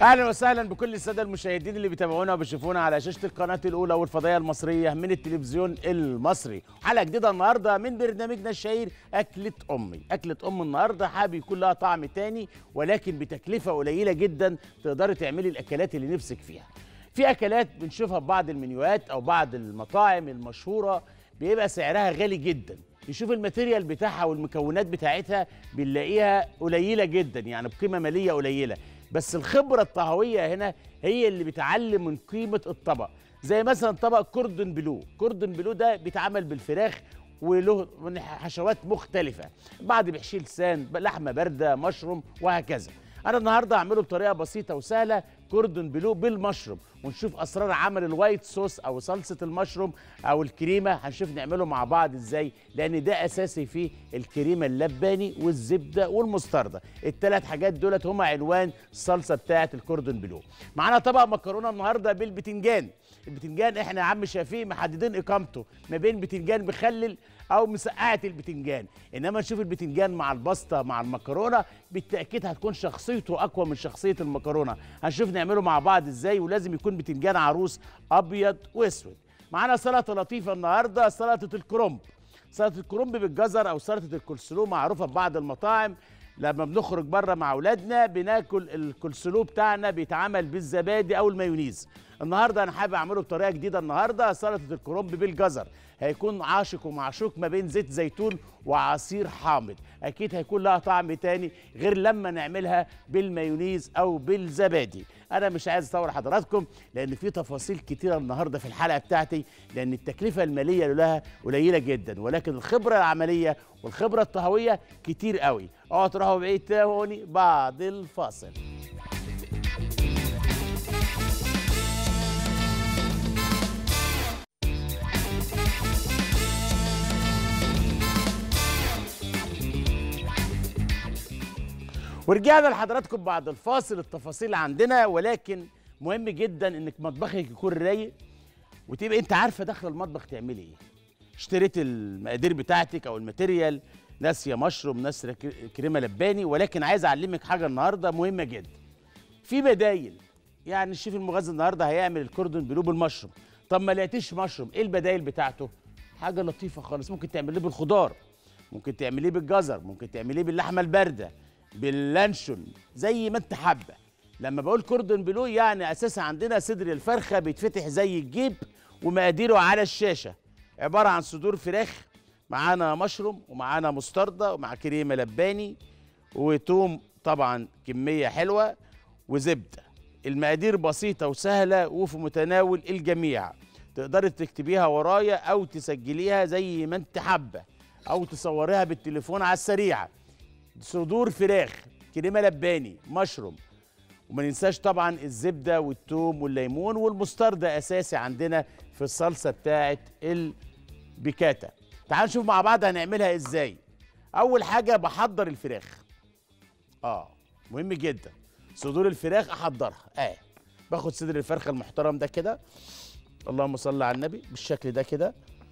اهلا وسهلا بكل الساده المشاهدين اللي بيتابعونا وبيشوفونا على شاشه القناه الاولى والفضائيه المصريه من التلفزيون المصري حلقه جديده النهارده من برنامجنا الشهير اكله امي اكله ام النهارده حابب يكون لها طعم تاني ولكن بتكلفه قليله جدا تقدري تعملي الاكلات اللي نفسك فيها في اكلات بنشوفها في بعض المنيوهات او بعض المطاعم المشهوره بيبقى سعرها غالي جدا نشوف الماتيريال بتاعها والمكونات بتاعتها بنلاقيها قليله جدا يعني بقيمه ماليه قليله بس الخبره الطهويه هنا هي اللي بتعلم من قيمه الطبق زي مثلا طبق كوردون بلو كوردون بلو ده بيتعمل بالفراخ وله من حشوات مختلفه بعض بيحشيه لسان لحمه بارده مشروم وهكذا انا النهارده هعمله بطريقه بسيطه وسهله كوردون بلو بالمشروم ونشوف اسرار عمل الوايت صوص او صلصه المشروم او الكريمه هنشوف نعمله مع بعض ازاي لان ده اساسي فيه الكريمه اللباني والزبده والمستردة الثلاث حاجات دولت هما عنوان الصلصه بتاعه الكوردون بلو معانا طبق مكرونه النهارده بالبتنجان البتنجان احنا يا عم شفيق محددين اقامته ما بين بتنجان مخلل او مسقعه البتنجان انما نشوف البتنجان مع البسطه مع المكرونه بالتاكيد هتكون شخصيته اقوى من شخصيه المكرونه هنشوف نعمله مع بعض ازاي ولازم يكون بتنجان عروس ابيض واسود معانا سلطه لطيفه النهارده سلطه الكرنب سلطه الكرنب بالجزر او سلطه الكولسلو معروفه في بعض المطاعم لما بنخرج بره مع اولادنا بناكل الكولسلو بتاعنا بيتعمل بالزبادي او المايونيز النهارده انا حابب اعمله بطريقه جديده النهارده سلطه الكرنب بالجزر هيكون عاشق ومعشوق ما بين زيت زيتون وعصير حامض اكيد هيكون لها طعم تاني غير لما نعملها بالمايونيز او بالزبادي انا مش عايز اطول حضراتكم لان في تفاصيل كتيره النهارده في الحلقه بتاعتي لان التكلفه الماليه لها قليله جدا ولكن الخبره العمليه والخبره الطهويه كتير قوي اوعوا تروحوا بعيد تاني بعد الفاصل ورجعنا لحضراتكم بعد الفاصل التفاصيل عندنا ولكن مهم جدا انك مطبخك يكون رايق وتبقى انت عارفه داخل المطبخ تعملي ايه اشتريت المقادير بتاعتك او الماتيريال ناسيه مشروم ناسيه كريمه لباني ولكن عايز اعلمك حاجه النهارده مهمه جدا في بدايل يعني الشيف المغذي النهارده هيعمل الكوردون بلو بالمشروم طب ما لقيتيش مشروم ايه البدايل بتاعته حاجه لطيفه خالص ممكن تعمليه بالخضار ممكن تعمليه بالجزر ممكن تعمليه باللحمه البارده باللانشون زي ما انت حابه لما بقول كوردون بلو يعني اساسا عندنا صدر الفرخه بيتفتح زي الجيب ومقاديره على الشاشه عباره عن صدور فراخ معانا مشروم ومعانا مستردة ومع كريمه لباني وتوم طبعا كميه حلوه وزبده المقادير بسيطه وسهله وفي متناول الجميع تقدري تكتبيها ورايا او تسجليها زي ما انت حابه او تصوريها بالتليفون على السريع صدور فراخ كريمه لباني مشروم وما ننساش طبعا الزبده والثوم والليمون والمستردة اساسي عندنا في الصلصه بتاعه البيكاتا تعالوا نشوف مع بعض هنعملها ازاي اول حاجه بحضر الفراخ اه مهم جدا صدور الفراخ احضرها اه باخد صدر الفرخه المحترم ده كده اللهم صل على النبي بالشكل ده كده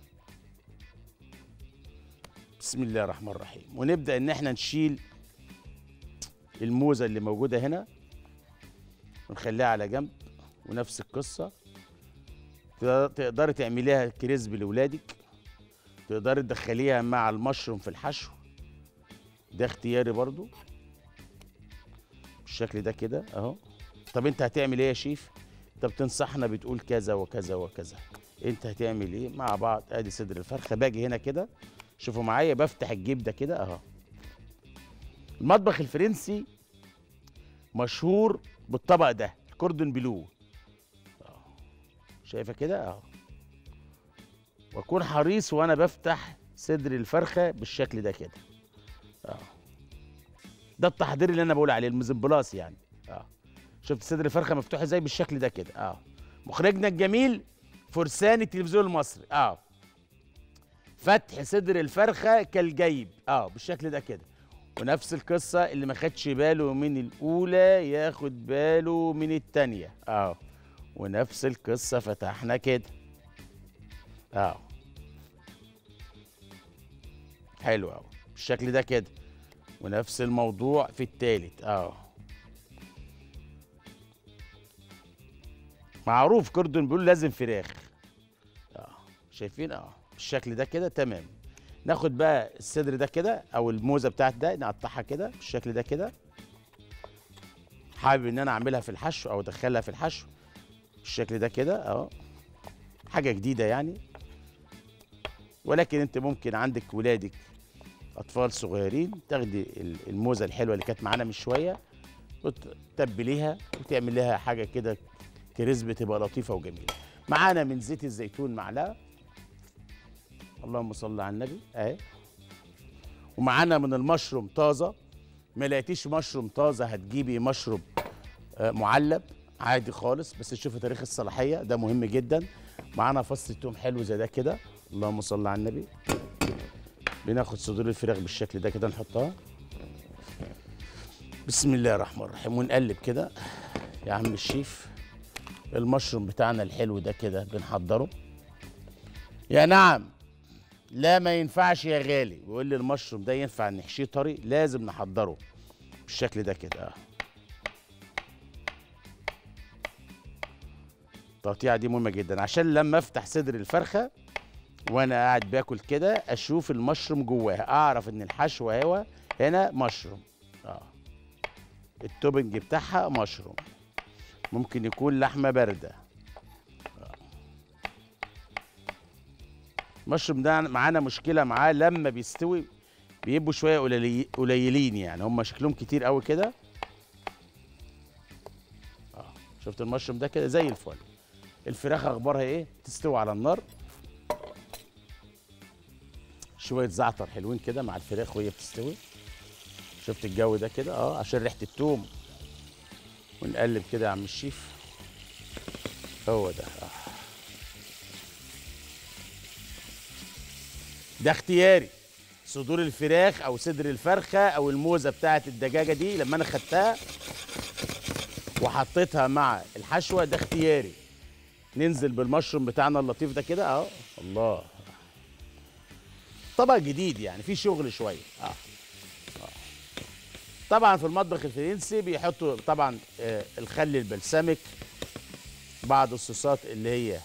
بسم الله الرحمن الرحيم ونبدا ان احنا نشيل الموزه اللي موجوده هنا ونخليها على جنب ونفس القصه تقدري تعمليها كريسبي لاولادك تقدري تدخليها مع المشروم في الحشو ده اختياري برضو بالشكل ده كده اهو طب انت هتعمل ايه يا شيف طب تنصحنا بتقول كذا وكذا وكذا انت هتعمل ايه مع بعض ادي صدر الفرخه باجي هنا كده شوفوا معايا بفتح الجيب ده كده اهو المطبخ الفرنسي مشهور بالطبق ده الكوردون بلو أهو. شايفه كده اهو واكون حريص وانا بفتح صدر الفرخه بالشكل ده كده اهو ده التحضير اللي انا بقول عليه المزبلاس يعني اه شفت صدر الفرخه مفتوح ازاي بالشكل ده كده اه مخرجنا الجميل فرسان التلفزيون المصري اه فتح صدر الفرخه كالجيب اه بالشكل ده كده ونفس القصه اللي ما خدش باله من الاولى ياخد باله من التانيه اه ونفس القصه فتحنا كده اه حلو قوي بالشكل ده كده ونفس الموضوع في التالت اه معروف كوردون بيقول لازم فراخ اه شايفين اه بالشكل ده كده تمام ناخد بقى الصدر ده كده او الموزه بتاعت ده نقطعها كده بالشكل ده كده حابب ان انا اعملها في الحشو او ادخلها في الحشو بالشكل ده كده اه حاجه جديده يعني ولكن انت ممكن عندك ولادك اطفال صغيرين تاخدي ال- الموزه الحلوه اللي كانت معانا من شويه وتتبليها وتعمل لها حاجه كده كريسبي تبقى لطيفه وجميله معانا من زيت الزيتون معلقه اللهم صل على النبي اهي ومعانا من المشروم طازه ما لقيتيش مشروم طازه هتجيبي مشروم آه، معلب عادي خالص بس تشوفي تاريخ الصلاحيه ده مهم جدا معانا فص توم حلو زي ده كده اللهم صل على النبي بناخد صدور الفراخ بالشكل ده كده نحطها بسم الله الرحمن الرحيم ونقلب كده يا عم الشيف المشروم بتاعنا الحلو ده كده بنحضره يا نعم لا ما ينفعش يا غالي بيقول لي المشروم ده ينفع نحشيه طري لازم نحضره بالشكل ده كده اه التقطيعه دي مهمه جدا عشان لما افتح صدر الفرخه وانا قاعد باكل كده اشوف المشروم جواها اعرف ان الحشو هو هنا مشروم اه التوبنج بتاعها مشروم ممكن يكون لحمه بارده المشروم ده معانا مشكله معاه لما بيستوي بيبقوا شويه قليلي- قليلين يعني هم شكلهم كتير قوي كده اه شفت المشروم ده كده زي الفل الفراخ اخبارها ايه تستوي على النار شويه زعتر حلوين كده مع الفراخ وهي بتستوي شفت الجو ده كده اه عشان ريحه التوم ونقلب كده يا عم الشيف هو ده آه. ده اختياري صدور الفراخ او صدر الفرخه او الموزه بتاعت الدجاجه دي لما انا خدتها وحطيتها مع الحشوه ده اختياري ننزل بالمشروم بتاعنا اللطيف ده كده اهو الله طبق جديد يعني في شغل شويه اه آه. طبعا في المطبخ الفرنسي بيحطوا طبعا آه الخل البلسمك بعض الصوصات اللي هي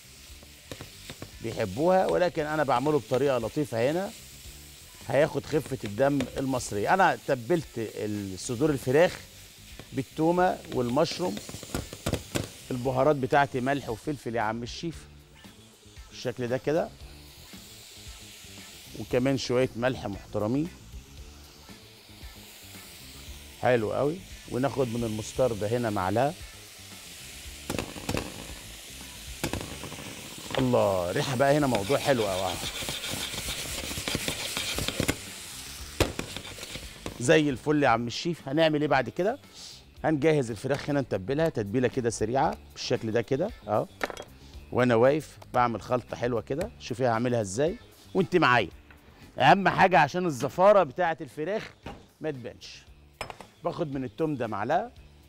بيحبوها ولكن انا بعمله بطريقه لطيفه هنا هياخد خفه الدم المصريه انا تبلت الصدور الفراخ بالتومه والمشروم البهارات بتاعتي ملح وفلفل يا عم الشيف بالشكل ده كده وكمان شويه ملح محترمين حلو قوي وناخد من المستردة هنا معلقه الله ريحه بقى هنا موضوع حلو قوي زي الفل يا عم الشيف هنعمل ايه بعد كده هنجهز الفراخ هنا نتبلها تتبيله كده سريعه بالشكل ده كده اهو وانا واقف بعمل خلطه حلوه كده شوفي هعملها ازاي وانت معايا اهم حاجه عشان الزفاره بتاعه الفراخ ما تبانش باخد من التوم ده معلقه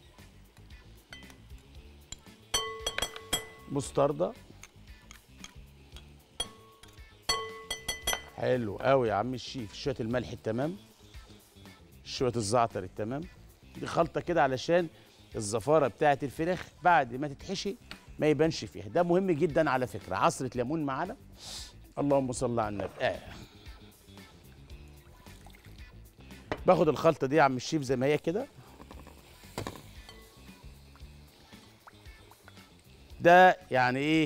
مستردة حلو قوي يا عم الشيف شويه الملح التمام شويه الزعتر التمام دي خلطه كده علشان الزفاره بتاعه الفراخ بعد ما تتحشي ما يبانش فيها ده مهم جدا على فكره عصره ليمون معانا اللهم صل على النبي آه. باخد الخلطه دي يا عم الشيف زي ما هي كده ده يعني ايه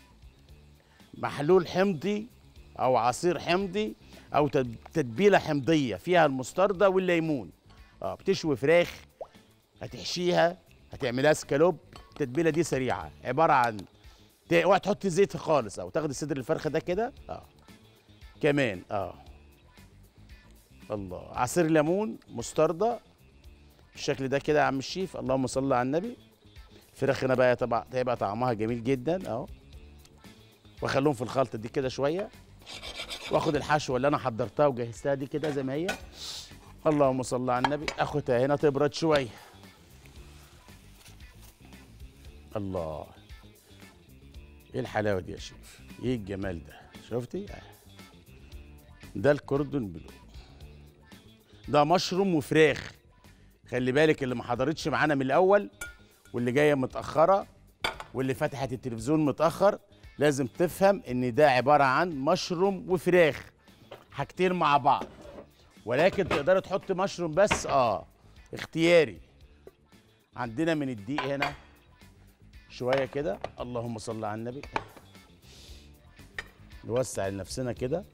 محلول حمضي او عصير حمضي او تد- تتبيله حمضيه فيها المستردة والليمون اه بتشوي فراخ هتحشيها هتعملها سكالوب التتبيله دي سريعه عباره عن ت- اوعى تحط زيت خالص او تاخد صدر الفرخه ده كده اه كمان اه الله عصير ليمون مستردة بالشكل ده كده يا عم الشيف اللهم صل على النبي الفراخ هنا بقى طبعا هيبقى طعمها جميل جدا اهو واخليهم في الخلطه دي كده شويه واخد الحشوه اللي انا حضرتها وجهزتها دي كده زي ما هي اللهم صل على النبي اخدها هنا تبرد شويه الله ايه الحلاوه دي يا شيف ايه الجمال ده شفتي آه. ده الكوردون بلو ده مشروم وفراخ خلي بالك اللي ما حضرتش معانا من الاول واللي جايه متاخره واللي فتحت التلفزيون متاخر لازم تفهم ان ده عباره عن مشروم وفراخ حاجتين مع بعض ولكن تقدر تحط مشروم بس اه اختياري عندنا من الدقيق هنا شويه كده اللهم صل على النبي نوسع لنفسنا كده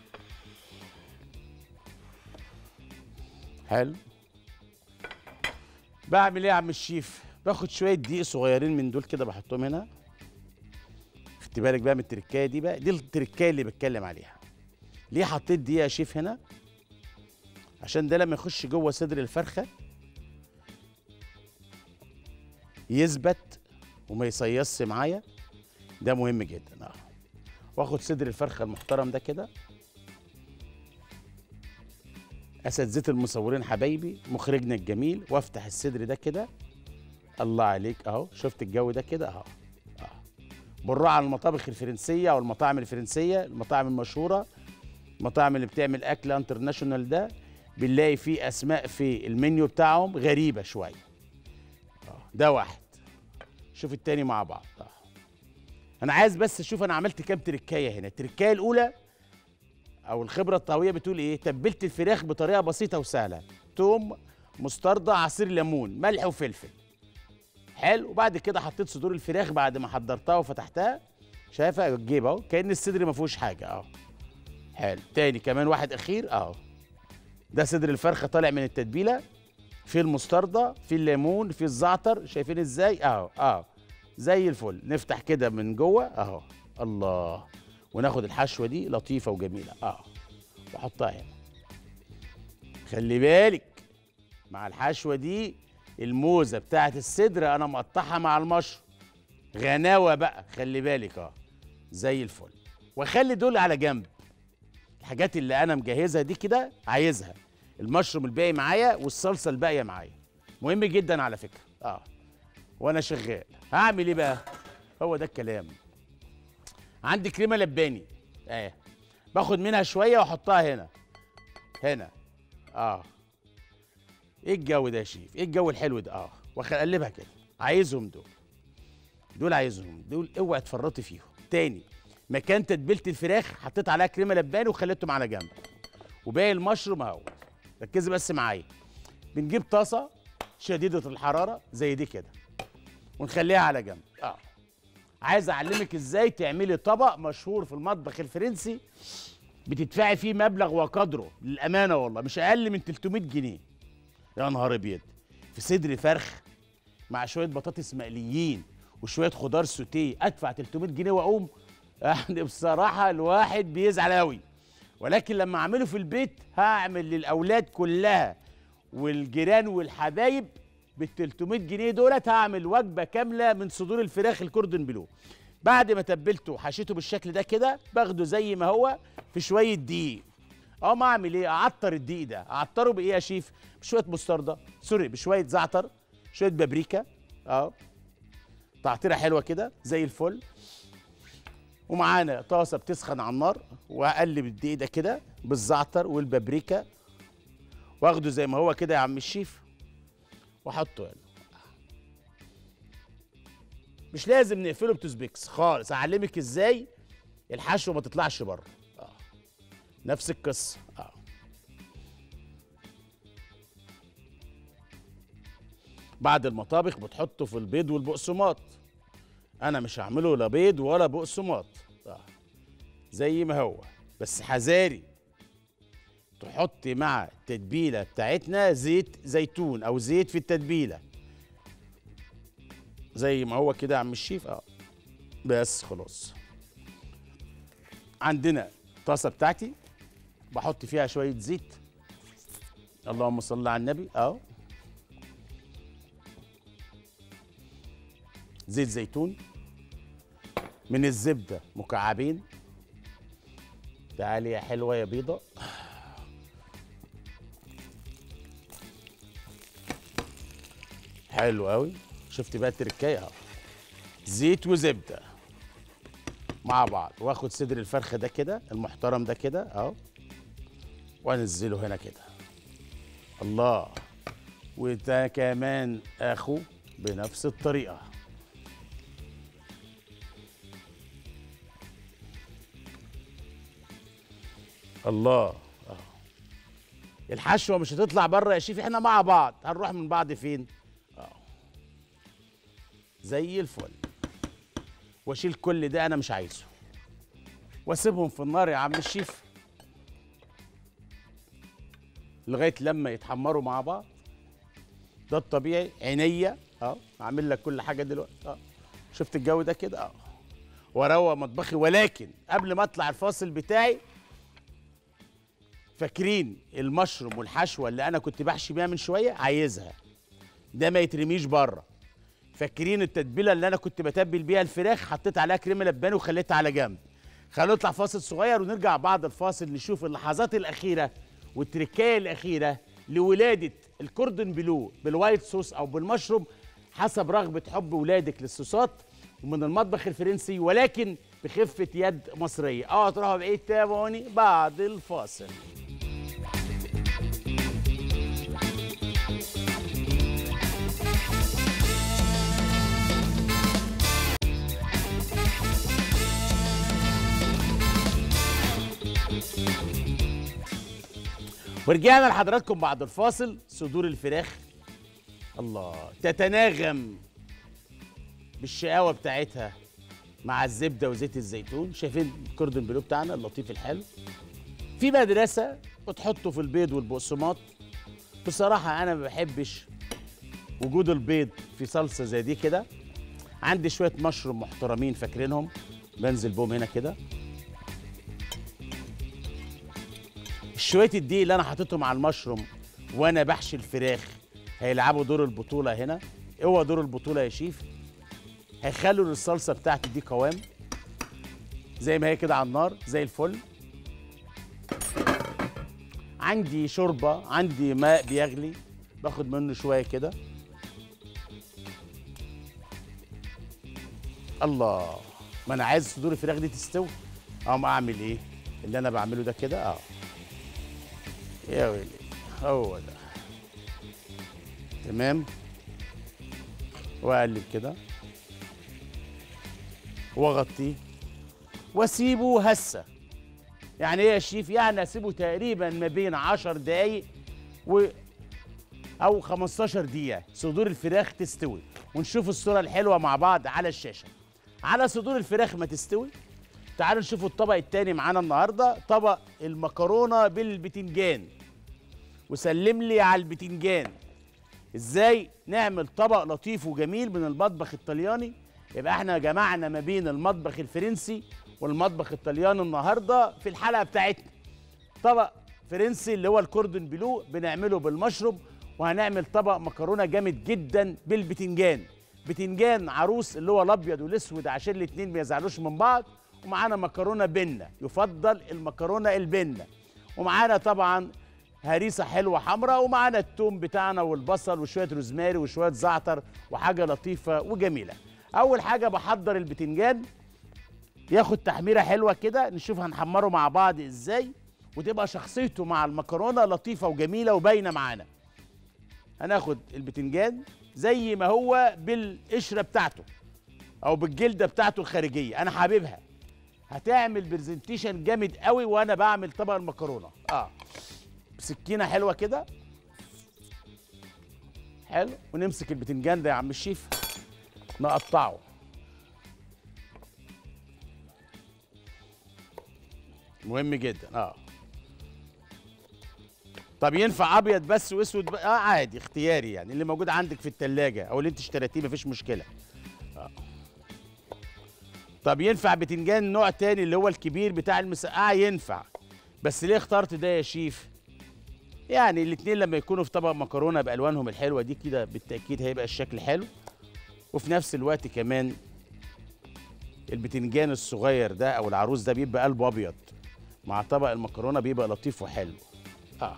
حلو بعمل ايه يا عم الشيف باخد شويه دقيق صغيرين من دول كده بحطهم هنا خدت بالك بقى من التركايه دي بقى دي التركايه اللي بتكلم عليها ليه حطيت دقيق يا شيف هنا عشان ده لما يخش جوه صدر الفرخه يثبت وما يصيصش معايا ده مهم جدا اه واخد صدر الفرخه المحترم ده كده اساتذه المصورين حبايبي مخرجنا الجميل وافتح الصدر ده كده الله عليك اهو شفت الجو ده كده اهو اهو بنروح على المطابخ الفرنسيه او المطاعم الفرنسيه المطاعم المشهوره المطاعم اللي بتعمل اكل انترناشونال ده بنلاقي فيه اسماء في المنيو بتاعهم غريبه شويه آه، ده واحد شوف التاني مع بعض آه. انا عايز بس اشوف انا عملت كام تركايه هنا التركايه الاولى او الخبره الطهويه بتقول ايه تبلت الفراخ بطريقه بسيطه وسهله توم مستردة عصير ليمون ملح وفلفل حلو وبعد كده حطيت صدور الفراخ بعد ما حضرتها وفتحتها شايفه الجيب اهو كان الصدر ما فيهوش حاجه اهو حلو تاني كمان واحد اخير اهو ده صدر الفرخه طالع من التتبيله في المستردة في الليمون في الزعتر شايفين ازاي اهو اهو زي الفل نفتح كده من جوه اهو الله وناخد الحشوه دي لطيفه وجميله اه واحطها هنا خلي بالك مع الحشوه دي الموزه بتاعت الصدر انا مقطعها مع المشروم غناوه بقى خلي بالك اه زي الفل واخلي دول على جنب الحاجات اللي انا مجهزها دي كده عايزها المشروم الباقي معايا والصلصه الباقيه معايا مهم جدا على فكره اه وانا شغال هعمل ايه بقى هو ده الكلام عندي كريمه لباني اه باخد منها شويه واحطها هنا هنا اه ايه الجو ده يا شيف ايه الجو الحلو ده اه واقلبها كده عايزهم دول دول عايزهم دول اوعي تفرطي فيهم تاني مكان تتبيله الفراخ حطيت عليها كريمه لباني وخليتهم على جنب وباقي المشروم اهو ركزي بس معايا بنجيب طاسه شديده الحراره زي دي كده ونخليها على جنب اه عايز اعلمك ازاي تعملي طبق مشهور في المطبخ الفرنسي بتدفعي فيه مبلغ وقدره للامانه والله مش اقل من 300 جنيه يا نهار ابيض في صدر فرخ مع شويه بطاطس مقليين وشويه خضار سوتيه ادفع 300 جنيه واقوم يعني بصراحه الواحد بيزعل قوي ولكن لما اعمله في البيت هعمل للاولاد كلها والجيران والحبايب بال 300 جنيه دولت هعمل وجبه كامله من صدور الفراخ الكوردون بلو بعد ما تبلته وحشيته بالشكل ده كده باخده زي ما هو في شويه دقيق اقوم اعمل ايه اعطر الدقيق ده اعطره بايه يا شيف بشويه مستردة سوري بشويه زعتر شويه بابريكا اه تعطيره حلوه كده زي الفل ومعانا طاسه بتسخن على النار واقلب الدقيق ده كده بالزعتر والبابريكا واخده زي ما هو كده يا عم الشيف واحطه هنا مش لازم نقفله بتوزبيكس خالص اعلمك ازاي الحشوه ما تطلعش بره آه. نفس القصه اه بعد المطابخ بتحطه في البيض والبقسماط انا مش هعمله لا بيض ولا بقسماط آه. زي ما هو بس حذاري تحطي مع التتبيله بتاعتنا زيت زيتون او زيت في التتبيله زي ما هو كده يا عم الشيف اه بس خلاص عندنا الطاسه بتاعتي بحط فيها شويه زيت اللهم صل على النبي اهو زيت زيتون من الزبده مكعبين تعالي يا حلوه يا بيضه حلو قوي شفتي بقى التركايه اهو زيت وزبده مع بعض واخد صدر الفرخه ده كده المحترم ده كده اهو وانزله هنا كده الله وده كمان اخو بنفس الطريقه الله اه الحشوه مش هتطلع بره يا شيف احنا مع بعض هنروح من بعض فين اه زي الفل واشيل كل ده انا مش عايزه واسيبهم في النار يا عم الشيف لغايه لما يتحمروا مع بعض ده الطبيعي عينيا اه اعمل لك كل حاجه دلوقتي اه شفت الجو ده كده اه واروق مطبخي ولكن قبل ما اطلع الفاصل بتاعي فاكرين المشروم والحشوه اللي انا كنت بحشي بيها من شويه عايزها ده ما يترميش بره فاكرين التتبيله اللي انا كنت بتبل بيها الفراخ حطيت عليها كريمه لباني وخليتها على جنب خلينا نطلع فاصل صغير ونرجع بعد الفاصل نشوف اللحظات الاخيره والتركايه الاخيره لولاده الكوردون بلو بالوايت صوص او بالمشروم حسب رغبه حب ولادك للصوصات ومن المطبخ الفرنسي ولكن بخفه يد مصريه اوعوا تروحوا بعيد تابعوني بعد الفاصل ورجعنا لحضراتكم بعد الفاصل صدور الفراخ الله تتناغم بالشقاوه بتاعتها مع الزبده وزيت الزيتون شايفين الكوردون بلو بتاعنا اللطيف الحلو في مدرسه بتحطه في البيض والبقسماط بصراحه انا ما بحبش وجود البيض في صلصه زي دي كده عندي شويه مشروم محترمين فاكرينهم بنزل بهم هنا كده شويه الدقيق اللي انا حاططهم على المشروم وانا بحشي الفراخ هيلعبوا دور البطوله هنا اوعى دور البطوله يا شيف هيخلوا للصلصه بتاعتي دي قوام زي ما هي كده على النار زي الفل عندي شوربه عندي ماء بيغلي باخد منه شويه كده الله ما انا عايز صدور الفراخ دي تستوي اقوم اعمل ايه اللي انا بعمله ده كده اه يا ويلي هو ده تمام واقلب كده واغطيه واسيبه هسه يعني ايه يا شيف يعني اسيبه تقريبا ما بين 10 دقايق و او 15 دقيقه صدور الفراخ تستوي ونشوف الصوره الحلوه مع بعض على الشاشه على صدور الفراخ ما تستوي تعالوا نشوفوا الطبق التاني معانا النهارده طبق المكرونه بالبتنجان وسلم لي على البتنجان ازاي نعمل طبق لطيف وجميل من المطبخ الطلياني يبقى احنا جمعنا ما بين المطبخ الفرنسي والمطبخ الطلياني النهارده في الحلقه بتاعتنا طبق فرنسي اللي هو الكوردون بلو بنعمله بالمشروب وهنعمل طبق مكرونه جامد جدا بالبتنجان بتنجان عروس اللي هو الابيض والاسود عشان الاتنين ما يزعلوش من بعض ومعانا مكرونه بنه يفضل المكرونه البنه ومعانا طبعا هريسه حلوه حمراء ومعانا التوم بتاعنا والبصل وشويه روزماري وشويه زعتر وحاجه لطيفه وجميله اول حاجه بحضر البتنجان ياخد تحميره حلوه كده نشوف هنحمره مع بعض ازاي وتبقى شخصيته مع المكرونه لطيفه وجميله وباينه معانا هناخد البتنجان زي ما هو بالقشره بتاعته او بالجلده بتاعته الخارجيه انا حاببها هتعمل برزنتيشن جامد قوي وانا بعمل طبق المكرونه اه بسكينه حلوه كده حلو ونمسك البتنجان ده يا عم الشيف نقطعه مهم جدا اه طب ينفع ابيض بس واسود ب... اه عادي اختياري يعني اللي موجود عندك في التلاجة او اللي انت اشتريتيه مفيش مشكله آه. طب ينفع بتنجان نوع تاني اللي هو الكبير بتاع المسقعه ينفع بس ليه اخترت ده يا شيف يعني الاتنين لما يكونوا في طبق مكرونه بالوانهم الحلوه دي كده بالتاكيد هيبقى الشكل حلو وفي نفس الوقت كمان البتنجان الصغير ده او العروس ده بيبقى قلبه ابيض مع طبق المكرونه بيبقى لطيف وحلو اه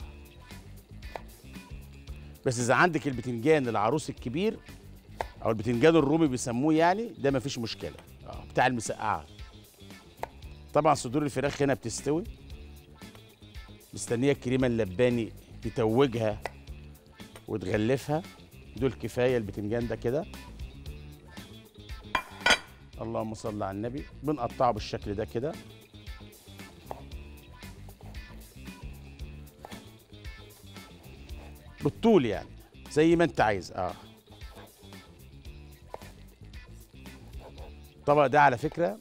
بس اذا عندك البتنجان العروس الكبير او البتنجان الرومي بيسموه يعني ده مفيش مشكله اه بتاع المسقعه طبعا صدور الفراخ هنا بتستوي مستنيه الكريمه اللباني تتوجها وتغلفها دول كفايه البتنجان ده كده اللهم صل على النبي بنقطعه بالشكل ده كده بالطول يعني زي ما انت عايز اه الطبق ده على فكره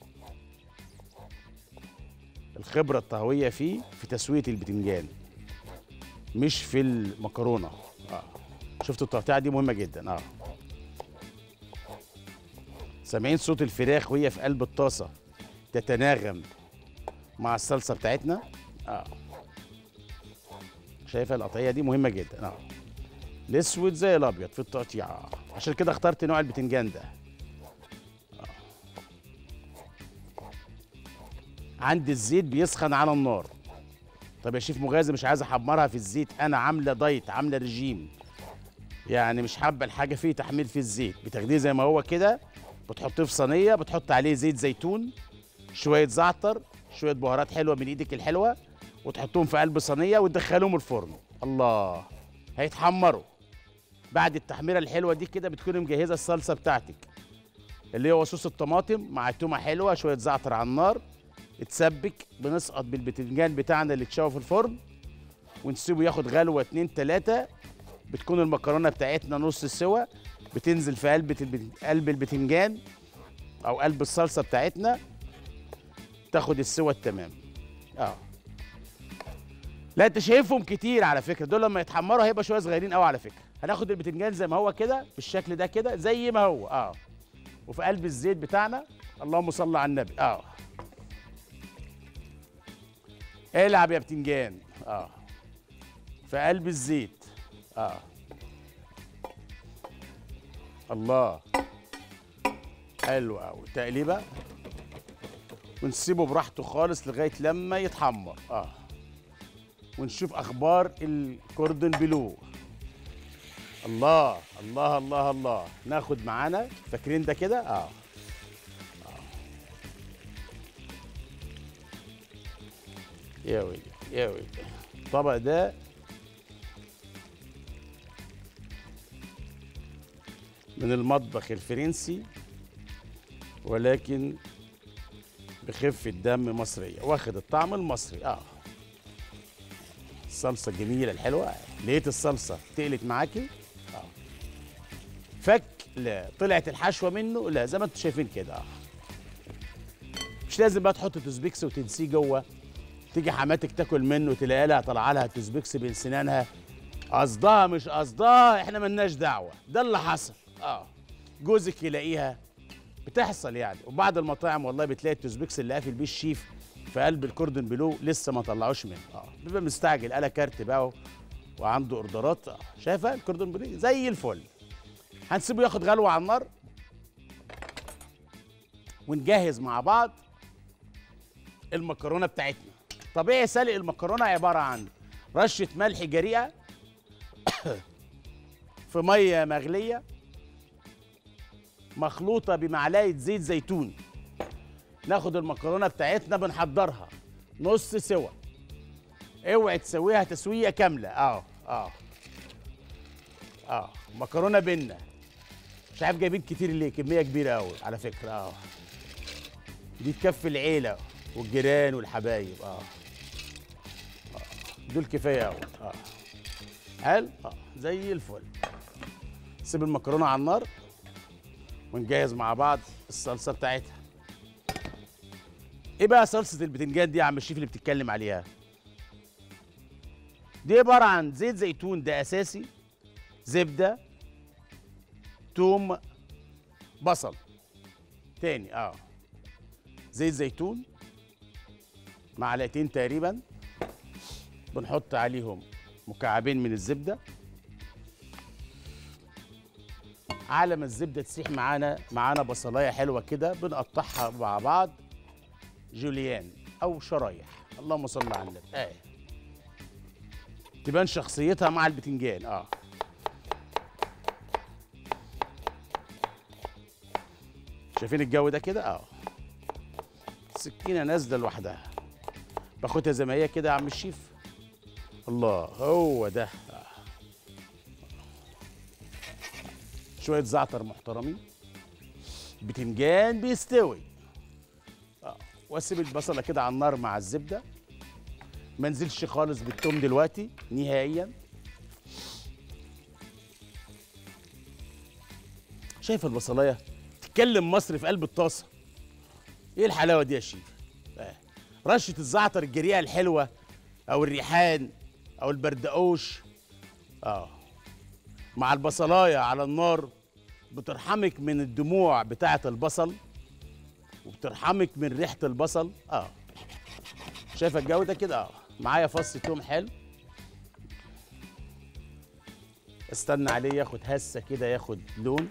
الخبره الطهويه فيه في تسويه البتنجان مش في المكرونه اه شفتوا التقطيعه دي مهمه جدا اه سامعين صوت الفراخ وهي في قلب الطاسه تتناغم مع الصلصه بتاعتنا اه شايفه القطعيه دي مهمه جدا اه الاسود زي الابيض في التقطيع آه. عشان كده اخترت نوع البتنجان ده آه. عندي الزيت بيسخن على النار طب يا شيف مغازي مش عايز احمرها في الزيت انا عامله دايت عامله رجيم يعني مش حابه الحاجه فيه تحمير في الزيت بتاخديه زي ما هو كده بتحطيه في صينيه بتحط عليه زيت زيتون شويه زعتر شويه بهارات حلوه من ايدك الحلوه وتحطهم في قلب صينيه وتدخلهم الفرن الله هيتحمروا بعد التحميره الحلوه دي كده بتكوني مجهزه الصلصه بتاعتك اللي هو صوص الطماطم مع تومه حلوه شويه زعتر على النار اتسبك بنسقط بالبتنجان بتاعنا اللي اتشوى في الفرن ونسيبه ياخد غلوه اتنين تلاته بتكون المكرونه بتاعتنا نص سوا بتنزل في قلب البت- قلب البتنجان او قلب الصلصه بتاعتنا تاخد السوا التمام اه لا انت شايفهم كتير على فكره دول لما يتحمروا هيبقى شويه صغيرين قوي على فكره هناخد البتنجان زي ما هو كده بالشكل ده كده زي ما هو اه وفي قلب الزيت بتاعنا اللهم صل على النبي اه العب يا بتنجان اه في قلب الزيت اه الله حلو قوي تقليبه ونسيبه براحته خالص لغايه لما يتحمر اه ونشوف اخبار الكوردون بلو الله الله الله الله ناخد معانا فاكرين ده كده اه آه. يا ويلي يا ويلي الطبق ده من المطبخ الفرنسي ولكن بخفة دم مصرية واخد الطعم المصري اه الصلصة الجميلة الحلوة لقيت الصلصة تقلت معاكي اه فك لا طلعت الحشوة منه لا زي ما انتم شايفين كده اه مش لازم بقى تحط توزبيكس وتنسيه جوه تيجي حماتك تاكل منه تلاقي لها طالعه لها توزبيكس بين سنانها قصدها مش قصدها احنا ملناش دعوه ده اللي حصل اه جوزك يلاقيها بتحصل يعني وبعض المطاعم والله بتلاقي التوزبيكس اللي قافل بيه الشيف في قلب الكوردون بلو لسه ما طلعوش منه اه بيبقى مستعجل قال كارت بقى و- وعنده اوردرات آه. شايفه الكوردون بلو زي الفل هنسيبه ياخد غلوه على النار ونجهز مع بعض المكرونه بتاعتنا طبيعي سلق المكرونه عباره عن رشه ملح جريئه في ميه مغليه مخلوطه بمعلقه زيت زيتون ناخد المكرونه بتاعتنا بنحضرها نص سوا اوعي تسويها تسويه كامله اه اه اه مكرونه بينا مش عارف جايبين كتير ليه كميه كبيره قوي على فكره اه دي تكفي العيله والجيران والحبايب اه, آه. دول كفايه قوي اه حلو اه زي الفل سيب المكرونه على النار ونجهز مع بعض الصلصه بتاعتها ايه بقى صلصه البتنجان دي يا عم الشيف اللي بتتكلم عليها دي عباره عن زيت زيتون ده اساسي زبده توم بصل تاني اه زيت زيتون معلقتين تقريبا بنحط عليهم مكعبين من الزبده على ما الزبده تسيح معانا معانا بصلايه حلوه كده بنقطعها مع بعض جوليان او شرايح اللهم صل على النبي اه تبان شخصيتها مع البتنجان اه شايفين الجو ده كده اه السكينه نازله لوحدها باخدها زي ما هي كده يا عم الشيف الله هو ده آه. شويه زعتر محترمين بتنجان بيستوي اه واسيب البصله كده على النار مع الزبده ما انزلش خالص بالثوم دلوقتي نهائيا شايف البصلايه تتكلم مصري في قلب الطاسه ايه الحلاوه دي يا شيف آه. رشه الزعتر الجريئه الحلوه او الريحان او البردقوش اه مع البصلايه على النار بترحمك من الدموع بتاعه البصل وبترحمك من ريحه البصل اه شايفه الجو ده كده اه معايا فص توم حلو استنى عليه ياخد هسه كده ياخد لون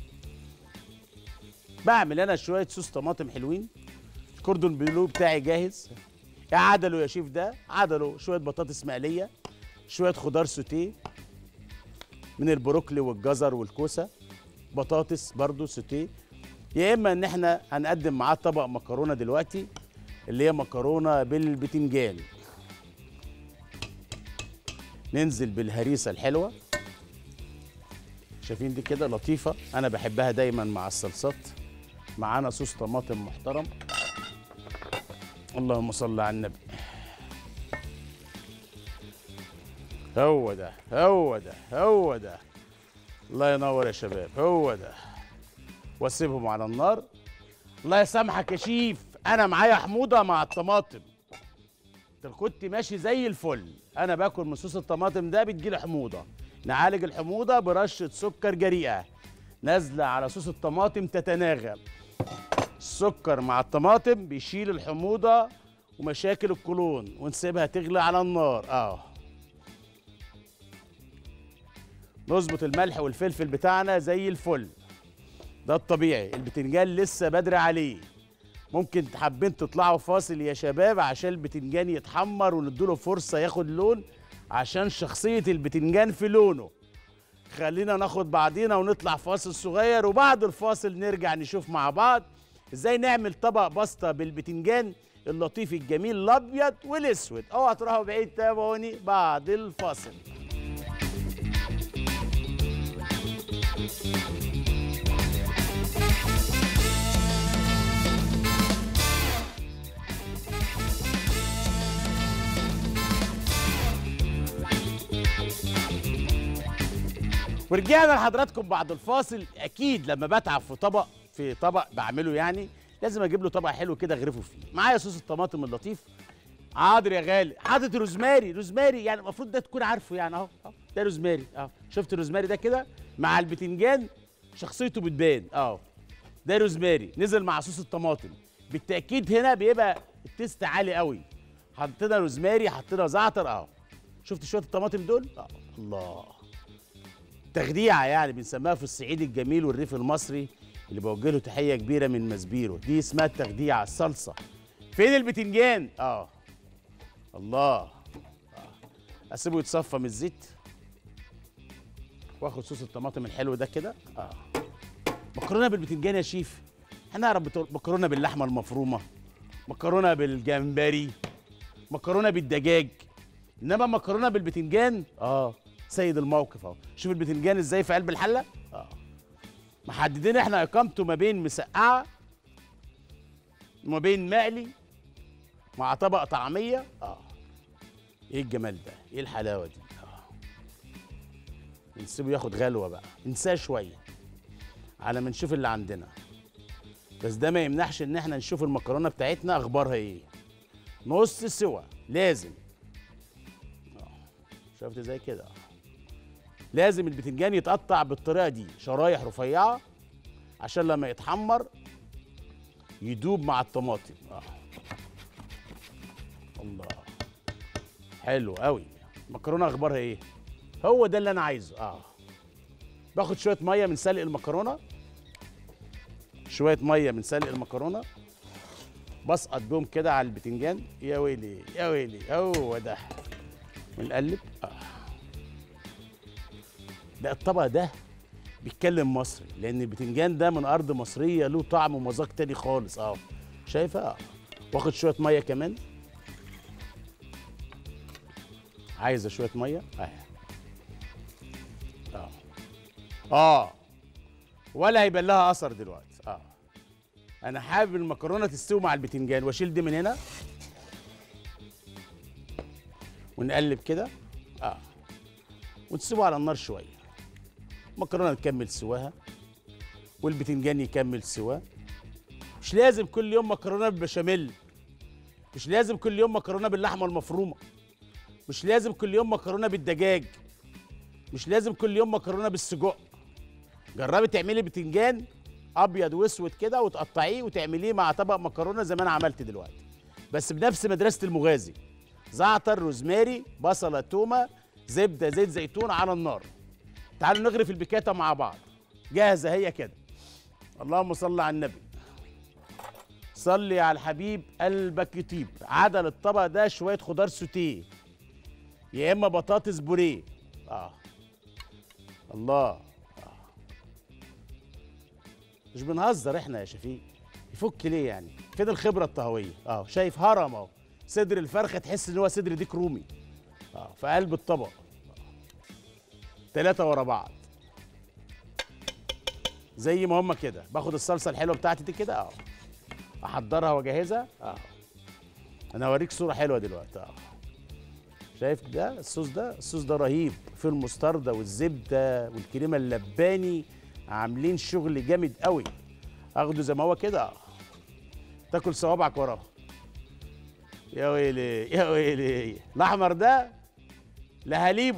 بعمل انا شويه صوص طماطم حلوين الكوردون بلو بتاعي جاهز يا عدله يا شيف ده عدله شويه بطاطس مقليه شويه خضار سوتيه من البروكلي والجزر والكوسه بطاطس برضو سوتيه يا اما ان احنا هنقدم معاه طبق مكرونه دلوقتي اللي هي مكرونه بالبتنجان ننزل بالهريسه الحلوه شايفين دي كده لطيفه انا بحبها دايما مع الصلصات معانا صوص طماطم محترم اللهم صل على النبي هو ده هو ده هو ده الله ينور يا شباب هو ده واسيبهم على النار الله يسامحك يا شيف انا معايا حموضه مع الطماطم انت كنت ماشي زي الفل انا باكل من صوص الطماطم ده بتجيلي حموضه نعالج الحموضه برشه سكر جريئه نازله على صوص الطماطم تتناغم السكر مع الطماطم بيشيل الحموضه ومشاكل القولون ونسيبها تغلي على النار اه نظبط الملح والفلفل بتاعنا زي الفل ده الطبيعي البتنجان لسه بدري عليه ممكن حابين تطلعوا فاصل يا شباب عشان البتنجان يتحمر ونديله فرصة ياخد لون عشان شخصية البتنجان في لونه خلينا ناخد بعضينا ونطلع فاصل صغير وبعد الفاصل نرجع نشوف مع بعض ازاي نعمل طبق بسطة بالبتنجان اللطيف الجميل الابيض والاسود اوعى تروحوا بعيد تابعوني بعد الفاصل ورجعنا لحضراتكم بعد الفاصل اكيد لما بتعب في طبق في طبق بعمله يعني لازم اجيب له طبق حلو كده اغرفه فيه معايا صوص الطماطم اللطيف حاضر يا غالي حاطط روزماري روزماري يعني المفروض ده تكون عارفه يعني اهو اهو ده روزماري اهو شفت الروزماري ده كده مع البتنجان شخصيته بتبان اهو ده روزماري نزل مع صوص الطماطم بالتاكيد هنا بيبقى التيست عالي قوي حطينا روزماري حطينا زعتر اهو شفت شويه الطماطم دول اه الله تخديعه يعني بنسميها في الصعيد الجميل والريف المصري اللي بوجه له تحيه كبيره من مسبيرو دي اسمها التخديعه الصلصه فين البتنجان اه الله آه. اسيبه يتصفى من الزيت واخد صوص الطماطم الحلو ده كده اه مكرونه بالبتنجان يا شيف هنعرف بتو- مكرونه باللحمه المفرومه مكرونه بالجمبري مكرونه بالدجاج انما مكرونه بالبتنجان اه سيد الموقف اهو شوف البتنجان ازاي في قلب الحله اه محددين احنا اقامته ما بين مسقعه وما بين مقلي مع طبق طعميه اه ايه الجمال ده ايه الحلاوه دي اه نسيبه ياخد غلوه بقى انساه شويه على ما نشوف اللي عندنا بس ده ما يمنعش ان احنا نشوف المكرونه بتاعتنا اخبارها ايه نص سوا لازم آه. شفت زي كده آه. لازم البتنجان يتقطع بالطريقه دي شرايح رفيعه عشان لما يتحمر يدوب مع الطماطم آه. الله حلو قوي المكرونه اخبارها ايه هو ده اللي انا عايزه اه باخد شويه ميه من سلق المكرونه شويه ميه من سلق المكرونه بسقط بيهم كده على البتنجان يا ويلي يا ويلي هو ده ونقلب آه. ده الطبق ده بيتكلم مصري لان البتنجان ده من ارض مصريه له طعم ومذاق تاني خالص اه شايفه اه واخد شويه ميه كمان عايزه شويه ميه اهي اه اه ولا هيبان لها اثر دلوقتي اه انا حابب المكرونه تستوي مع البتنجان واشيل دي من هنا ونقلب كده اه ونسيبه على النار شويه المكرونه نكمل سواها والبتنجان يكمل سوا مش لازم كل يوم مكرونه بالبشاميل مش لازم كل يوم مكرونه باللحمه المفرومه مش لازم كل يوم مكرونه بالدجاج مش لازم كل يوم مكرونه بالسجق جربي تعملي بتنجان ابيض واسود كده وتقطعيه وتعمليه مع طبق مكرونه زي ما انا عملت دلوقتي بس بنفس مدرسه المغازي زعتر روزماري بصله تومه زبده زيت زيتون على النار تعالوا نغرف البيكاتا مع بعض جاهزه هي كده اللهم صل على النبي صلي على الحبيب قلبك يطيب عدل الطبق ده شويه خضار سوتيه يا اما بطاطس بوريه اه الله آه. مش بنهزر احنا يا شفيق يفك ليه يعني فين الخبره الطهويه اه شايف هرم اهو صدر الفرخه تحس ان هو صدر ديك رومي اه في قلب الطبق ثلاثة ورا بعض زي ما هما كده باخد الصلصه الحلوه بتاعتي دي كده اه احضرها واجهزها اه انا هوريك صوره حلوه دلوقتي اه شايف ده الصوص ده الصوص ده رهيب في المستردة والزبده والكريمه اللباني عاملين شغل جامد قوي اخده زي ما هو كده اه تاكل صوابعك وراه يا ويلي يا ويلي الاحمر ده لهاليبه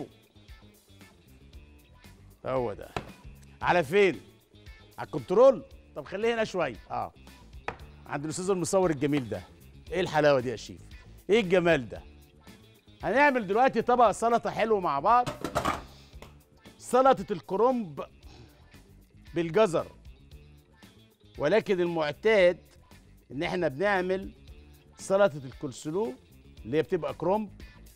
هو ده على فين على الكنترول طب خليه هنا شويه اه عند الاستاذ المصور الجميل ده ايه الحلاوه دي يا شيف ايه الجمال ده هنعمل دلوقتي طبق سلطه حلو مع بعض سلطه الكرنب بالجزر ولكن المعتاد ان احنا بنعمل سلطه الكولسلو اللي هي بتبقى كرنب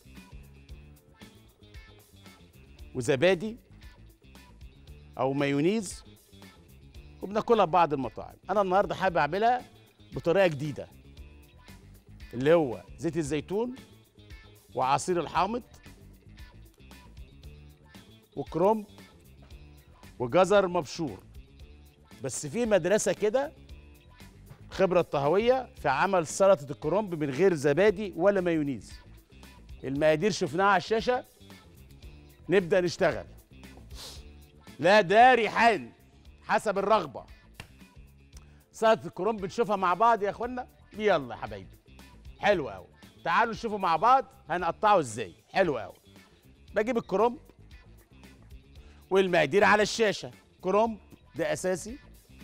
وزبادي او مايونيز وبناكلها في بعض المطاعم انا النهارده حابب اعملها بطريقه جديده اللي هو زيت الزيتون وعصير الحامض وكرنب وجزر مبشور بس في مدرسه كده خبره طهويه في عمل سلطه الكرنب من غير زبادي ولا مايونيز المقادير شفناها على الشاشه نبدا نشتغل لا ده ريحان حسب الرغبه سلطه الكرنب بنشوفها مع بعض يا اخوانا يلا يا حبايبي حلو قوي تعالوا نشوفوا مع بعض هنقطعه ازاي حلو قوي بجيب الكرنب والمقادير على الشاشه كرنب ده اساسي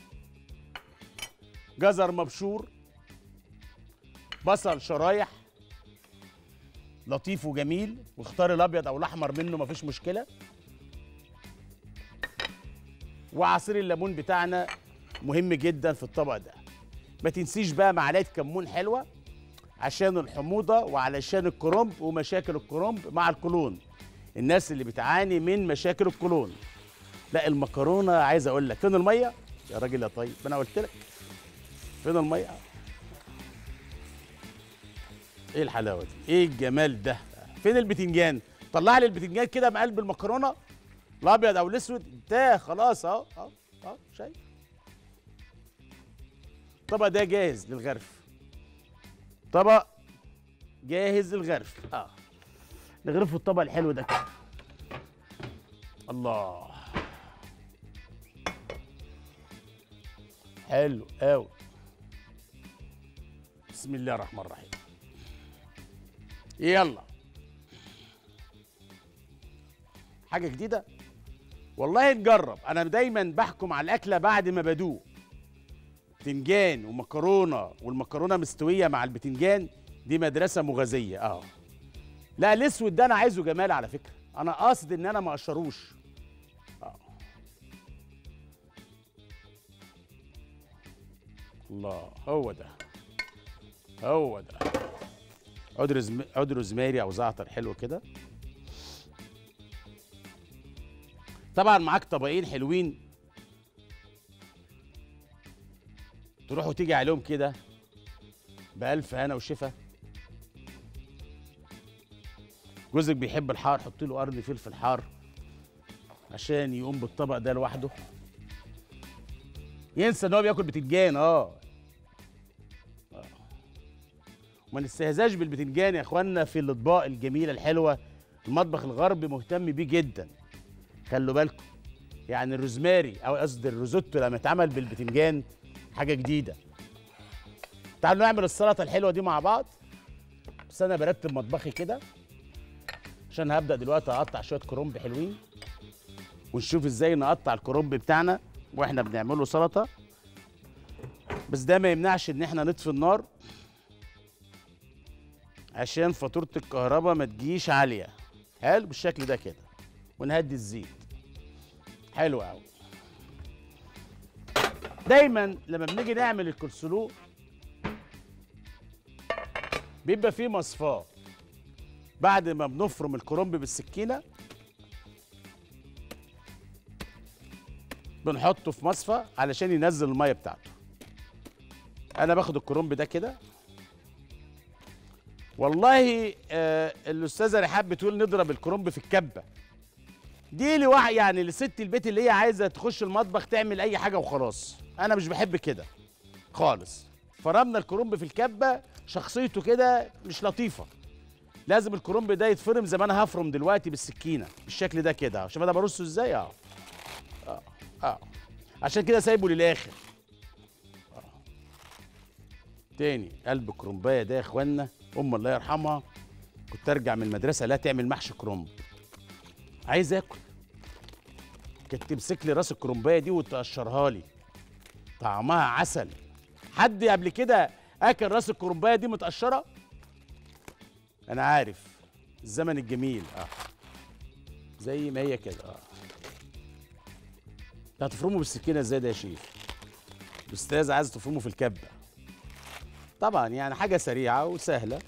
جزر مبشور بصل شرايح لطيف وجميل واختار الابيض او الاحمر منه مفيش مشكله وعصير الليمون بتاعنا مهم جدا في الطبق ده ما تنسيش بقى معلقه كمون حلوه عشان الحموضه وعلشان الكرنب ومشاكل الكرنب مع القولون الناس اللي بتعاني من مشاكل القولون لا المكرونه عايز اقول لك فين الميه يا راجل يا طيب انا قلت لك فين الميه ايه الحلاوه دي ايه الجمال ده فين البتنجان طلع لي البتنجان كده من قلب المكرونه الابيض او الاسود ده خلاص اهو اهو اهو شايف الطبق ده جاهز للغرف طبق جاهز للغرف اه نغرفه الطبق الحلو ده كده الله حلو قوي بسم الله الرحمن الرحيم يلا حاجه جديده والله نجرب انا دايما بحكم على الاكله بعد ما بدوق بتنجان ومكرونه والمكرونه مستويه مع البتنجان دي مدرسه مغازيه اه لا الاسود ده انا عايزه جمال على فكره انا قاصد ان انا ما اقشروش اه الله هو ده هو ده عود رزم... عود روزماري او زعتر حلو كده طبعا معاك طبقين حلوين تروح وتيجي عليهم كده بألف هنا وشفا جوزك بيحب الحار حط له قرن فلفل حار عشان يقوم بالطبق ده لوحده ينسى ان هو بياكل بتنجان اه آه. وما نستهزاش بالبتنجان يا اخوانا في الاطباق الجميله الحلوه المطبخ الغربي مهتم بيه جدا خلوا بالكم يعني الروزماري او قصدي الروزوتو لما اتعمل بالبتنجان حاجه جديده تعالوا نعمل السلطه الحلوه دي مع بعض بس انا برتب مطبخي كده عشان هبدا دلوقتي اقطع شويه كرنب حلوين ونشوف ازاي نقطع الكرنب بتاعنا واحنا بنعمله سلطه بس ده ما يمنعش ان احنا نطفي النار عشان فاتوره الكهرباء ما تجيش عاليه حلو بالشكل ده كده ونهدي الزيت حلو قوي دايما لما بنيجي نعمل الكرسلو بيبقى فيه مصفاه بعد ما بنفرم الكرنب بالسكينه بنحطه في مصفى علشان ينزل الميه بتاعته انا باخد الكرنب ده كده والله آه الاستاذه رحاب بتقول نضرب الكرنب في الكبه دي لواحد يعني لست البيت اللي هي عايزه تخش المطبخ تعمل اي حاجه وخلاص انا مش بحب كده خالص فرمنا الكرنب في الكبه شخصيته كده مش لطيفه لازم الكرنب ده يتفرم زي ما انا هفرم دلوقتي بالسكينه بالشكل ده كده شوف انا برصه ازاي اه اه اه عشان كده سايبه للاخر آه. تاني قلب كرنبايه ده يا اخوانا ام الله يرحمها كنت ارجع من المدرسه لا تعمل محشي كرنب عايز اكل كانت تمسك لي راس الكرنبايه دي وتقشرها لي طعمها عسل حد قبل كده اكل راس الكرنبايه دي متقشره انا عارف الزمن الجميل اه زي ما هي كده اه ده هتفرمه بالسكينه ازاي ده يا شيف الاستاذ عايز تفرمه في الكبه طبعا يعني حاجه سريعه وسهله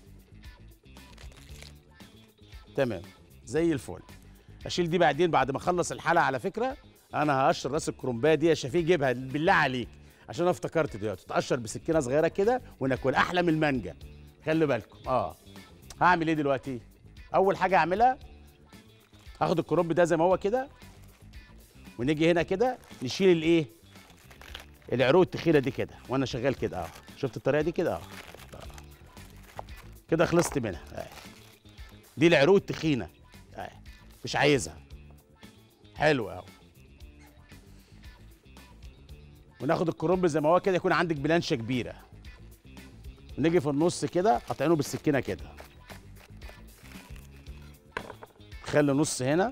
تمام زي الفل اشيل دي بعدين بعد ما اخلص الحلقه على فكره انا هقشر راس الكرنبايه دي يا شفيق جيبها بالله عليك عشان انا افتكرت دلوقتي تقشر بسكينه صغيره كده وناكل احلى من المانجا خلي بالكم اه هعمل ايه دلوقتي اول حاجه اعملها هاخد الكرنب ده زي ما هو كده ونيجي هنا كده نشيل الايه العروق التخينه دي كده وانا شغال كده اه شفت الطريقه دي كده اه آه. كده خلصت منها آه. دي العروق التخينه آه. مش عايزها حلو قوي وناخد الكرنب زي ما هو كده يكون عندك بلانشه كبيره ونيجي في النص كده قاطعينه بالسكينه كده خلي نص هنا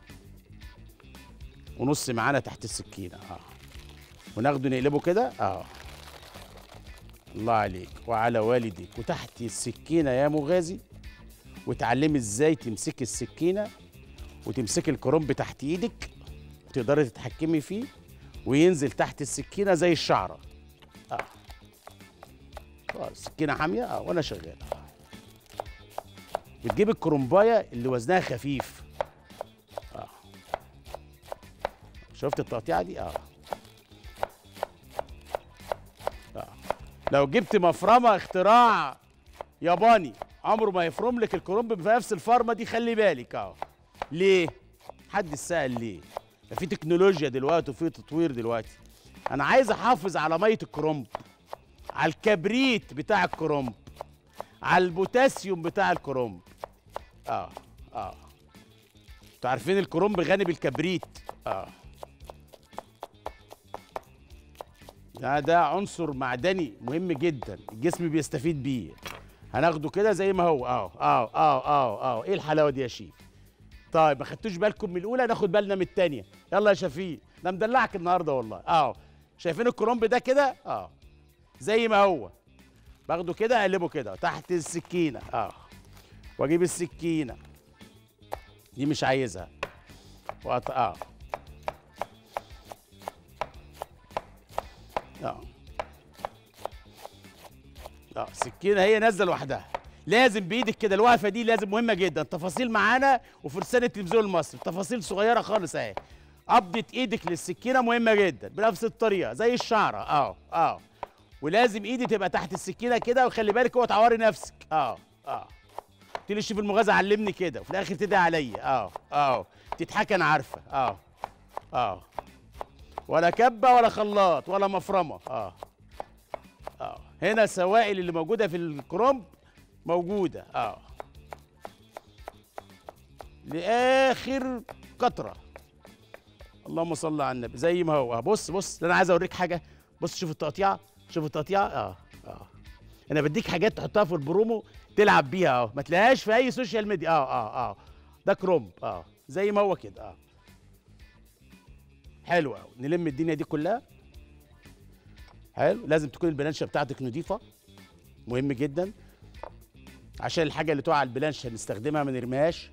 ونص معانا تحت السكينه اه وناخده نقلبه كده اه الله عليك وعلى والديك وتحت السكينه يا مغازي وتعلمي ازاي تمسكي السكينه وتمسكي الكرنب تحت ايدك وتقدري تتحكمي فيه وينزل تحت السكينه زي الشعره اه آه، السكينه حاميه اه وانا شغال آه. بتجيب الكرنبايه اللي وزنها خفيف اه شفت التقطيعه دي اه اه لو جبت مفرمه اختراع ياباني عمره ما يفرم لك الكرنب بنفس الفرمه دي خلي بالك اه ليه حد سأل ليه ده في تكنولوجيا دلوقتي وفي تطوير دلوقتي انا عايز احافظ على ميه الكرنب على الكبريت بتاع الكرنب على البوتاسيوم بتاع الكرنب اه اه انتوا عارفين الكرنب غني بالكبريت اه ده ده عنصر معدني مهم جدا الجسم بيستفيد بيه هناخده كده زي ما هو اه اه اه اه اه ايه الحلاوه دي يا شيف طيب ما خدتوش بالكم من الاولى ناخد بالنا من الثانيه يلا يا شفيق ده مدلعك النهارده والله اه شايفين الكرنب ده كده اه زي ما هو باخده كده اقلبه كده تحت السكينه اه واجيب السكينه دي مش عايزها وأط... اه اه اه السكينه هي نازله لوحدها لازم بايدك كده الوقفه دي لازم مهمه جدا تفاصيل معانا وفرسان التلفزيون المصري تفاصيل صغيره خالص اهي قبضه ايدك للسكينه مهمه جدا بنفس الطريقه زي الشعره اه اه ولازم ايدي تبقى تحت السكينه كده وخلي بالك اوعى تعوري نفسك اه اه قلت لي الشيف المغازي علمني كده وفي الاخر تدعي عليا اه اه تضحكي انا عارفه اه اه ولا كبه ولا خلاط ولا مفرمه اه اه هنا السوائل اللي موجوده في الكرنب موجوده اه لاخر قطره اللهم صل على النبي زي ما هو بص بص انا عايز اوريك حاجه بص شوف التقطيعه شوف التقطيعه اه اه انا بديك حاجات تحطها في البرومو تلعب بيها اه ما تلاقيهاش في اي سوشيال ميديا اه اه اه ده كرومب اه زي ما هو كده اه حلو قوي نلم الدنيا دي كلها حلو لازم تكون البلانشه بتاعتك نظيفه مهم جدا عشان الحاجه اللي تقع على البلانش هنستخدمها ما نرميهاش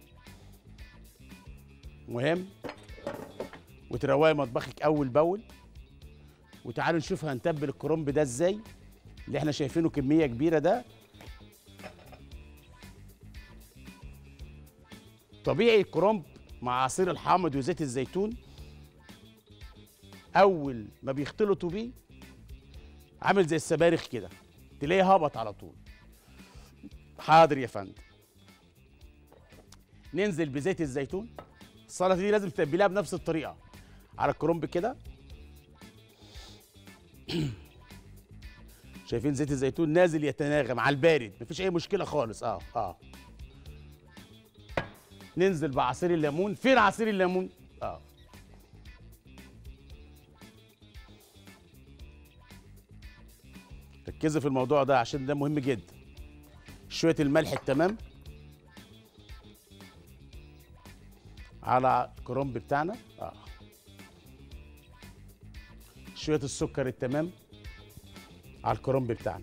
مهم وتروقي مطبخك اول باول وتعالوا نشوف هنتبل الكرنب ده ازاي اللي احنا شايفينه كميه كبيره ده طبيعي الكرنب مع عصير الحامض وزيت الزيتون اول ما بيختلطوا بيه عامل زي السبارخ كده تلاقيه هبط على طول حاضر يا فندم ننزل بزيت الزيتون السلطه دي لازم تتبليها بنفس الطريقه على الكرنب كده شايفين زيت الزيتون نازل يتناغم على البارد مفيش اي مشكله خالص اه اه ننزل بعصير الليمون فين عصير الليمون اه ركزوا في الموضوع ده عشان ده مهم جدا شويه الملح التمام على الكرنب بتاعنا اه شويه السكر التمام على الكرنب بتاعنا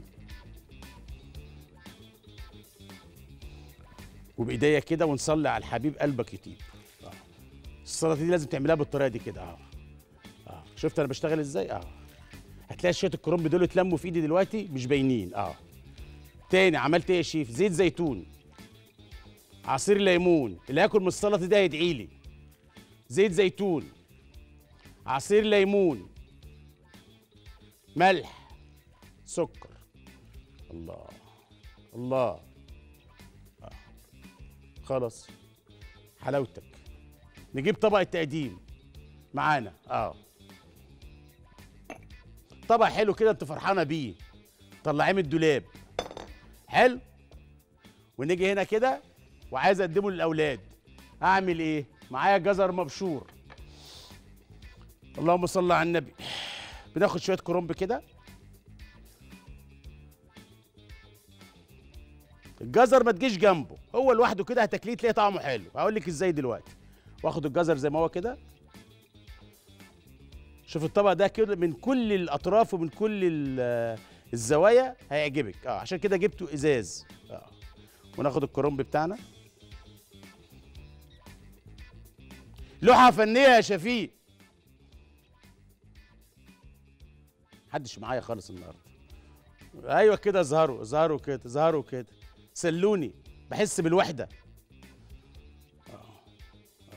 وبايديا كده ونصلي على الحبيب قلبك يطيب آه. السلطه دي لازم تعملها بالطريقه دي كده اه اه شفت انا بشتغل ازاي اه هتلاقي شويه الكرنب دول اتلموا في ايدي دلوقتي مش باينين اه تاني عملت ايه يا شيف زيت زيتون عصير ليمون اللي هياكل من السلطه دي هيدعي لي زيت زيتون عصير ليمون ملح سكر الله الله آه. خلاص حلاوتك نجيب طبق التقديم معانا اه طبق حلو كده انت فرحانه بيه طلعيه من الدولاب حلو ونيجي هنا كده وعايز اقدمه للاولاد اعمل ايه معايا جزر مبشور اللهم صل على النبي بناخد شويه كرنب كده الجزر ما تجيش جنبه هو لوحده كده هتاكليه تلاقي طعمه حلو هقول لك ازاي دلوقتي واخد الجزر زي ما هو كده شوف الطبق ده كده من كل الاطراف ومن كل ال- الزوايا هيعجبك اه عشان كده جبته ازاز اه وناخد الكرنب بتاعنا لوحه فنيه يا شفيق محدش معايا خالص النهارده ايوه كده اظهروا اظهروا كده اظهروا كده سلوني بحس بالوحده آه. آه.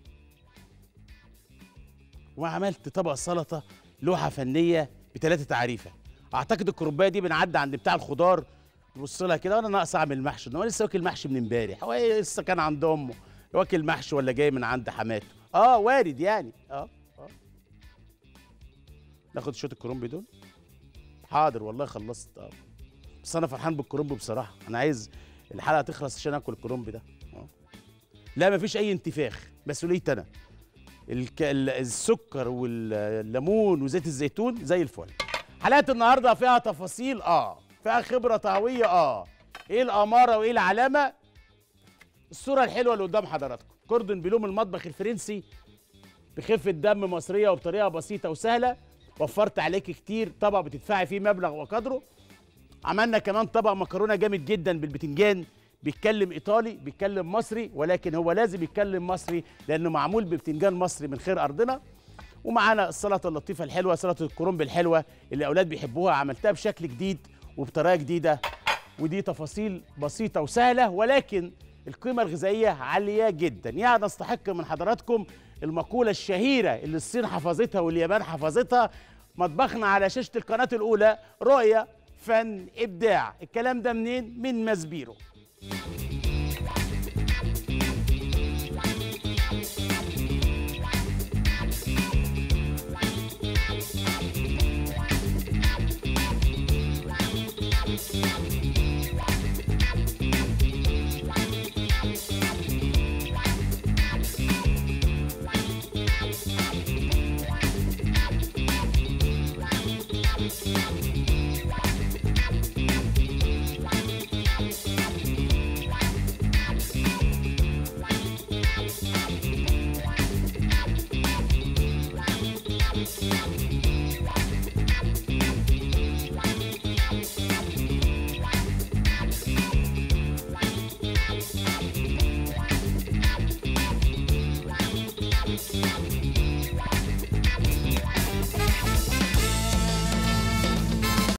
وعملت طبق سلطه لوحه فنيه بثلاثه تعريفه اعتقد الكرنبايه دي بنعدي عند بتاع الخضار نبص لها كده وانا ناقص اعمل محشي هو لسه واكل محشي من امبارح هو إيه لسه كان عند امه واكل محشي ولا جاي من عند حماته اه وارد يعني اه اه ناخد شويه الكرنب دول حاضر والله خلصت اه بس انا فرحان بالكرنب بصراحه انا عايز الحلقه تخلص عشان اكل الكرنب ده اه لا مفيش اي انتفاخ مسؤوليتي انا الك... ال- السكر والليمون وزيت الزيتون زي الفل حلقه النهارده فيها تفاصيل اه فيها خبره طهويه اه ايه الاماره وايه العلامه الصوره الحلوه اللي قدام حضراتكم كوردون بلوم المطبخ الفرنسي بخفه دم مصريه وبطريقه بسيطه وسهله وفرت عليك كتير طبق بتدفعي فيه مبلغ وقدره عملنا كمان طبق مكرونه جامد جدا بالبتنجان بيتكلم ايطالي بيتكلم مصري ولكن هو لازم يتكلم مصري لانه معمول ببتنجان مصري من خير ارضنا ومعانا السلطه اللطيفه الحلوه سلطه الكرنب الحلوه اللي الاولاد بيحبوها عملتها بشكل جديد وبطريقه جديده ودي تفاصيل بسيطه وسهله ولكن القيمه الغذائيه عاليه جدا يعني استحق من حضراتكم المقوله الشهيره اللي الصين حفظتها واليابان حفظتها مطبخنا على شاشه القناه الاولى رؤيه فن ابداع الكلام ده منين من مزبيرو